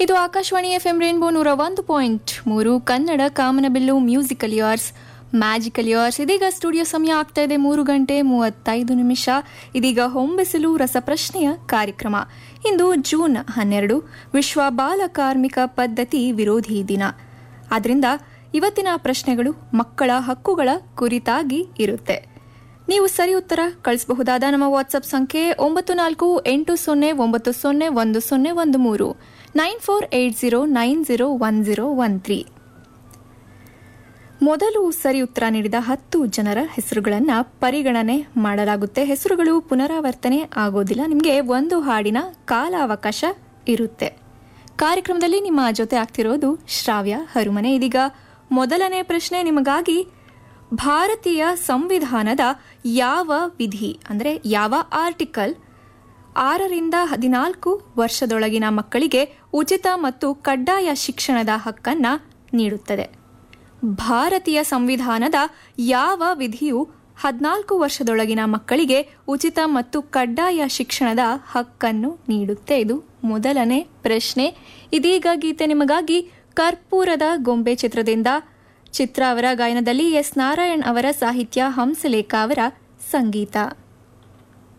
ಇದು Akashvani F M rainbow ನೂರ ಒಂದು ಪಾಯಿಂಟ್ ಮೂರು ಕನ್ನಡ ಕಾಮನಬಿಲ್ಲು ಮ್ಯೂಸಿಕಲ್ ಇಯರ್ಸ್ ಮ್ಯಾಜಿಕಲ್ ಇಯರ್ಸ್ ಇದೀಗ ಸ್ಟುಡಿಯೋ ಸಮಯ ಆಗ್ತಾ ಇದೆ ಮೂರು ಗಂಟೆ ಮೂವತ್ತೈದು ನಿಮಿಷ ಇದೀಗ ಹೊಂಬೆಸಲು ರಸಪ್ರಶ್ನೆಯ ಕಾರ್ಯಕ್ರಮ ಇಂದು ಜೂನ್ ಹನ್ನೆರಡು ವಿಶ್ವ ಬಾಲ ಕಾರ್ಮಿಕ ಪದ್ಧತಿ ವಿರೋಧಿ ದಿನ ಆದ್ರಿಂದ ಇವತ್ತಿನ ಪ್ರಶ್ನೆಗಳು ಮಕ್ಕಳ ಹಕ್ಕುಗಳ ಕುರಿತಾಗಿ ಇರುತ್ತೆ ನೀವು ಸರಿ ಉತ್ತರ ಕಳಿಸಬಹುದಾದ ನಮ್ಮ ವಾಟ್ಸ್ಆಪ್ ಸಂಖ್ಯೆ ಒಂಬತ್ತು ನಾಲ್ಕು ಎಂಟು ಸೊನ್ನೆ ಒಂಬತ್ತು ಸೊನ್ನೆ ಒಂದು ಸೊನ್ನೆ ಒಂದು ಮೂರು nine four eight zero nine zero one zero one three ಮೊದಲು ಸರಿ ಉತ್ತರ ನೀಡಿದ ಹತ್ತು ಜನರ ಹೆಸರುಗಳನ್ನು ಪರಿಗಣನೆ ಮಾಡಲಾಗುತ್ತೆ ಹೆಸರುಗಳು ಪುನರಾವರ್ತನೆ ಆಗೋದಿಲ್ಲ ನಿಮಗೆ ಒಂದು ಹಾಡಿನ ಕಾಲಾವಕಾಶ ಇರುತ್ತೆ ಕಾರ್ಯಕ್ರಮದಲ್ಲಿ ನಿಮ್ಮ ಜೊತೆ ಆಗ್ತಿರೋದು ಶ್ರಾವ್ಯ ಹರುಮನೆ ಇದೀಗ ಮೊದಲನೇ ಪ್ರಶ್ನೆ ನಿಮಗಾಗಿ ಭಾರತೀಯ ಸಂವಿಧಾನದ ಯಾವ ವಿಧಿ ಅಂದರೆ ಯಾವ ಆರ್ಟಿಕಲ್ ಆರರಿಂದ ಹದಿನಾಲ್ಕು ವರ್ಷದೊಳಗಿನ ಮಕ್ಕಳಿಗೆ ಉಚಿತ ಮತ್ತು ಕಡ್ಡಾಯ ಶಿಕ್ಷಣದ ಹಕ್ಕನ್ನ ನೀಡುತ್ತದೆ ಭಾರತೀಯ ಸಂವಿಧಾನದ ಯಾವ ವಿಧಿಯು ಹದಿನಾಲ್ಕು ವರ್ಷದೊಳಗಿನ ಮಕ್ಕಳಿಗೆ ಉಚಿತ ಮತ್ತು ಕಡ್ಡಾಯ ಶಿಕ್ಷಣದ ಹಕ್ಕನ್ನು ನೀಡುತ್ತೆ ಇದು ಮೊದಲನೇ ಪ್ರಶ್ನೆ ಇದೀಗ ಗೀತೆ ನಿಮಗಾಗಿ ಕರ್ಪೂರದ ಗೊಂಬೆ ಚಿತ್ರದಿಂದ ಚಿತ್ರ ಅವರ ಗಾಯನದಲ್ಲಿ ಎಸ್ ನಾರಾಯಣ್ ಅವರ ಸಾಹಿತ್ಯ ಹಂಸಲೇಖ ಅವರ ಸಂಗೀತ